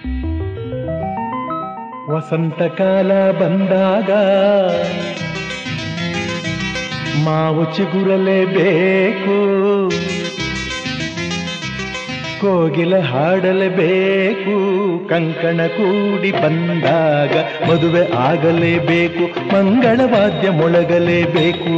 ವಸಂತಕಾಲ ಬಂದಾಗ ಮಾವು ಚಿಗುರಲೇಬೇಕು ಕೋಗಿಲ ಹಾಡಲೇಬೇಕು ಕಂಕಣ ಕೂಡಿ ಬಂದಾಗ ಮದುವೆ ಆಗಲೇಬೇಕು ಮಂಗಳವಾದ್ಯ ಮೊಳಗಲೇಬೇಕು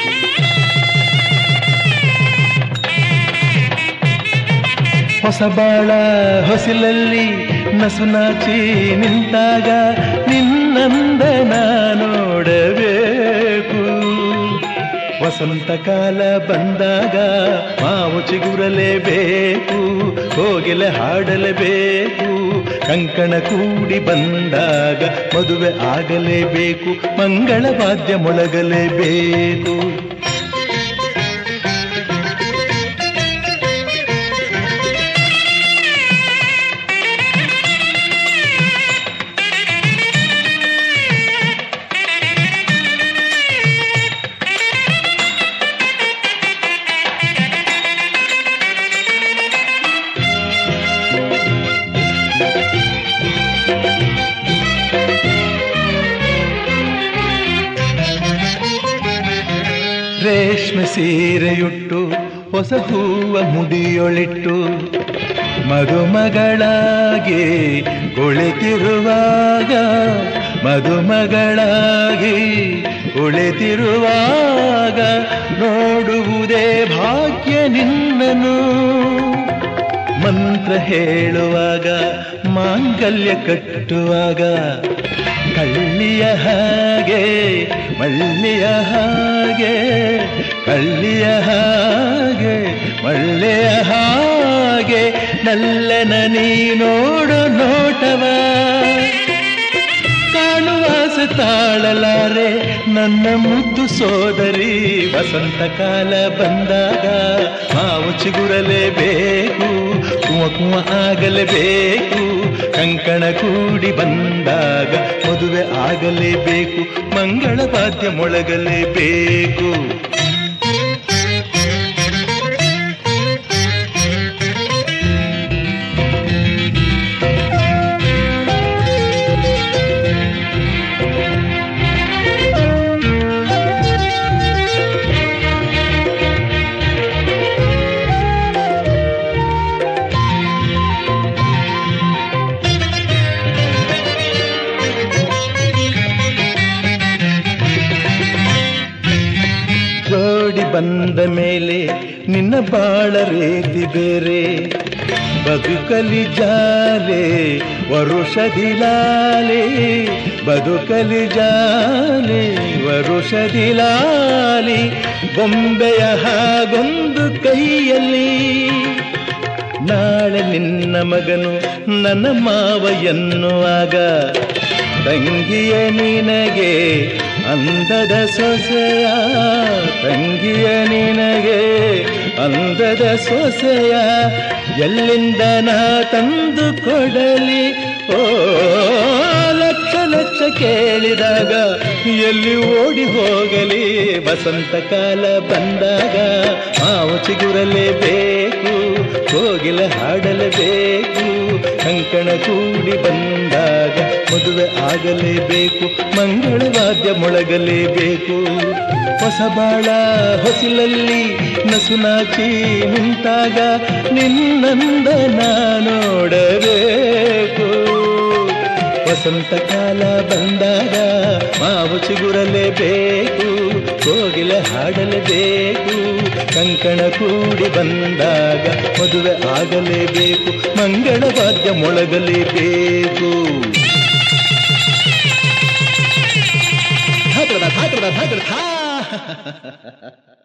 ಹೊಸ ಬಾಳ ಹೊಸಿಲಲ್ಲಿ ನಸುನಾಚಿ ನಿಂತಾಗ ನಿನ್ನಂದನ ನೋಡಬೇಕು ವಸಂತ ಕಾಲ ಬಂದಾಗ ಮಾವು ಚಿಗುರಲೇಬೇಕು ಕೋಗಿಲೆ ಹಾಡಲೇಬೇಕು ಕಂಕಣ ಕೂಡಿ ಬಂದಾಗ ಮದುವೆ ಆಗಲೇಬೇಕು ಮಂಗಳವಾದ್ಯ ಮೊಳಗಲೇಬೇಕು ರೇಷ್ಮೆ ಸೀರೆಯುಟ್ಟು ಹೊಸ ಹೂವ ಮುಡಿಯೊಳಿಟ್ಟು ಮದುಮಗಳಾಗಿ ಕುಳಿತಿರುವಾಗ ಮದುಮಗಳಾಗಿ ಕುಳಿತಿರುವಾಗ ನೋಡುವುದೇ ಭಾಗ್ಯ ನಿನ್ನನು ಮಂತ್ರ ಹೇಳುವಾಗ ಮಾಂಗಲ್ಯ ಕಟ್ಟುವಾಗ ಕಳ್ಳಿಯ ಹಾಗೆ ಮಳ್ಳಿಯ ಹಾಗೆ ಕಳ್ಳಿಯ ಹಾಗೆ ಮಳ್ಳೆಯ ಹಾಗೆ ನಲ್ಲನ ನೀ ನೋಡು ನೋಟವ ಕಾಣುವಾಸ ತಾಳಲಾರೆ ನನ್ನ ಮುದ್ದು ಸೋದರಿ ವಸಂತ ಕಾಲ ಬಂದಾಗ ಮಾವು ಚಿಗುರಲೇಬೇಕು ಕುವ ಕುವ ಆಗಲೇಬೇಕು ಕಂಕಣ ಕೂಡಿ ಬಂದಾಗ ಮದುವೆ ಆಗಲೇಬೇಕು ಮಂಗಳವಾದ್ಯ ಮೊಳಗಲೇಬೇಕು ಜೋಡಿ ಬಂದ ಮೇಲೆ ನಿನ್ನ ಬಾಳ ರೀತಿ ಬೇರೆ ಬದುಕಲಿ ಜಾಲೆ ವರುಷದಿಲಾಲೆ ಬದುಕಲಿ ಜಾಲೆ ವರುಷದಿಲಾಲಿ ಬೊಂಬೆಯ ಹಾಗೊಂದು ಕೈಯಲ್ಲಿ ನಾಳೆ ನಿನ್ನ ಮಗನು ನನ್ನ ಮಾವ ಎನ್ನುವಾಗ ತಂಗಿಯ ನಿನಗೆ ಅಂದದ ಸೊಸೆಯ ತಂಗಿಯ ನಿನಗೆ ಅಂದದ ಸೊಸೆಯ ಎಲ್ಲಿಂದ ನಾ ತಂದು ಕೊಡಲಿ ಓ ಲಕ್ಷ ಲಕ್ಷ ಕೇಳಿದಾಗ ಎಲ್ಲಿ ಓಡಿ ಹೋಗಲಿ ವಸಂತ ಕಾಲ ಬಂದಾಗ ಮಾವು ಚಿಗುರಲೇಬೇಕು ಕೋಗಿಲ ಹಾಡಲೇಬೇಕು ಕಂಕಣ ಕೂಡಿ ಬಂದಾಗ ಮದುವೆ ಆಗಲೇಬೇಕು ಮಂಗಳವಾದ್ಯ ಮೊಳಗಲೇಬೇಕು ಹೊಸ ಬಾಳ ಹೊಸಿಲಲ್ಲಿ ನಸುನಾಚಿ ನಿಂತಾಗ ನಿನ್ನಂದನ ನೋಡಬೇಕು ವಸಂತ ಕಾಲ ಬಂದಾಗ ಮಾವು ಚಿಗುರಲೇಬೇಕು ಕೋಗಿಲ ಹಾಡಲೇಬೇಕು ಕಂಕಣ ಕೂಡಿ ಬಂದಾಗ ಮದುವೆ ಆಗಲೇಬೇಕು ಮಂಗಳವಾದ್ಯ ಮೊಳಗಲೇಬೇಕು ಧಾಕಡ ಧಾಕಡ ಧಾಕಡ ಧಾ